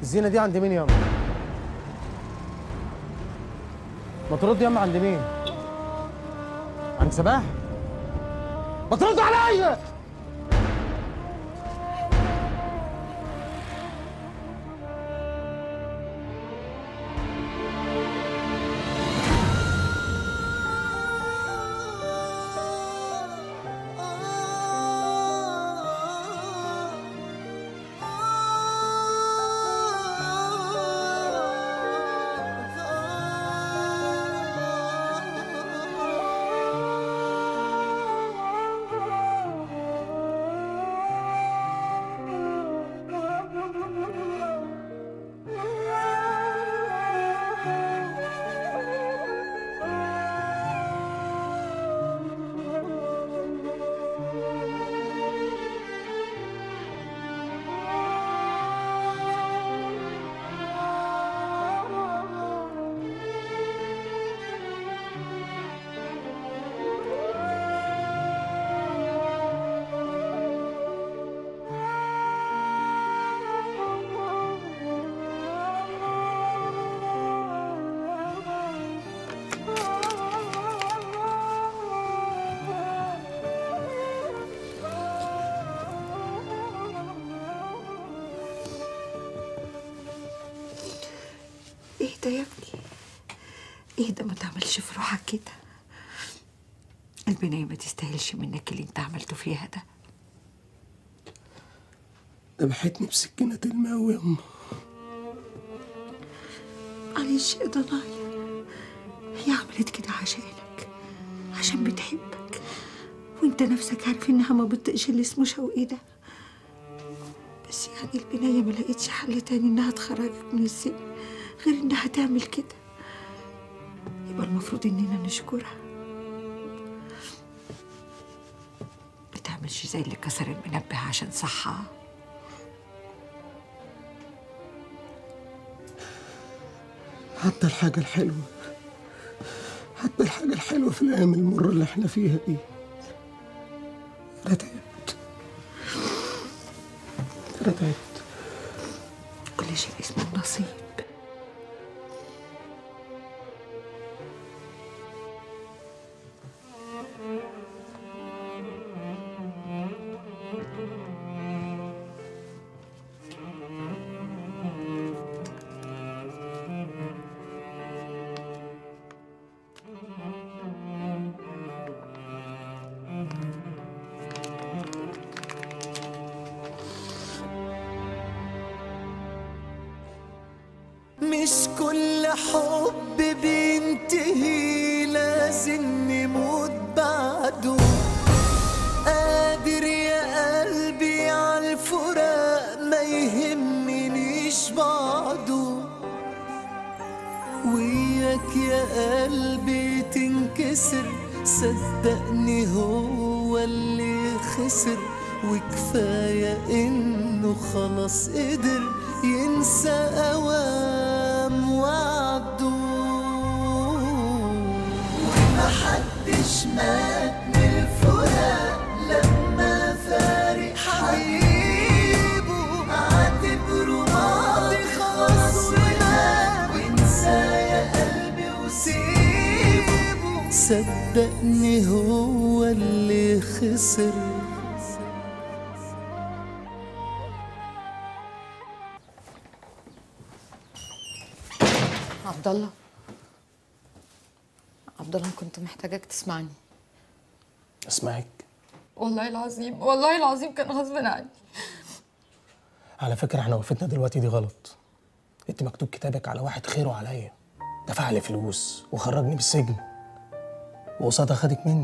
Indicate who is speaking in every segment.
Speaker 1: الزينه دي عند مين ياما ما ترد ياما عند مين عند سباح ما ترد عليا
Speaker 2: اهدى يا ابني اهدى ما تعملش في روحك كده البنية ما تستاهلش منك اللي انت عملته فيها ده
Speaker 1: ذبحتني بسكينه الماوي ياما
Speaker 2: معلش يا ضنايا هي عملت كده عشانك عشان بتحبك وانت نفسك عارف انها ما بتطقش اللي اسمه شوقي ده بس يعني البنية ما لقيتش حل تاني انها تخرجك من السجن غير انها تعمل كده يبقى المفروض اننا نشكرها ما تعملش زي اللي كسر المنبه عشان صحها
Speaker 1: حتى الحاجه الحلوه حتى الحاجه الحلوه في الايام المره اللي احنا فيها دي انا تعبت انا تعبت
Speaker 2: كل شيء اسمه نصيب
Speaker 3: مش كل حب بينتهي لازم نموت بعده قادر يا قلبي على الفراق ما يهمنيش بعده وياك يا قلبي تنكسر صدقني هو اللي خسر وكفاية انه خلاص قدر ينسى اوام وعده ومحدش مات من الفراق لما فارق حبيبه اعتبره ماضي خلاص ومات وانسى يا قلبي وسيبه صدقني هو اللي خسر
Speaker 4: عبد الله عبد الله كنت محتاجاك تسمعني
Speaker 1: اسمعك
Speaker 4: والله العظيم والله العظيم كان غصب عني
Speaker 1: على فكره احنا وقفتنا دلوقتي دي غلط انت مكتوب كتابك على واحد خيره عليا دفع لي فلوس وخرجني من السجن وقصادها خدك مني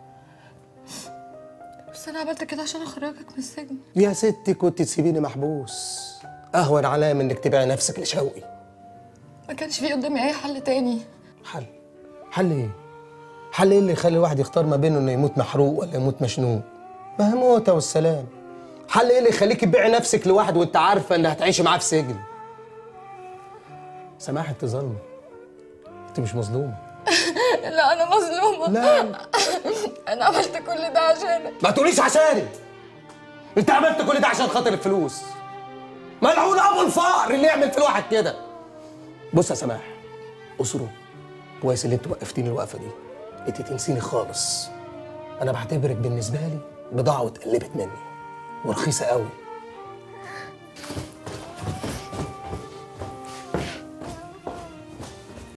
Speaker 4: بس انا عملت كده عشان اخرجك من السجن
Speaker 1: يا ستي كنت تسيبيني محبوس اهون عليا من انك تبيعي نفسك لشوقي
Speaker 4: ما كانش في قدامي اي حل تاني
Speaker 1: حل حل ايه حل ايه اللي يخلي الواحد يختار ما بينه انه يموت محروق ولا يموت مشنوق ما هي موتة والسلام حل ايه اللي يخليك تبيعي نفسك لواحد وانت عارفه ان هتعيشي معاه في سجن سماح انت ظالمه انت مش مظلومه
Speaker 4: لا انا مظلومه
Speaker 1: لا
Speaker 4: انا عملت كل ده عشانك
Speaker 1: ما تقوليش عشاني انت عملت كل ده عشان خاطر الفلوس ملعون ابو الفقر اللي يعمل في الواحد كده بص يا سماح اسره كويس اللي انت وقفتيني الوقفه دي انت تنسيني خالص انا بعتبرك بالنسبه لي بضاعه واتقلبت مني ورخيصه قوي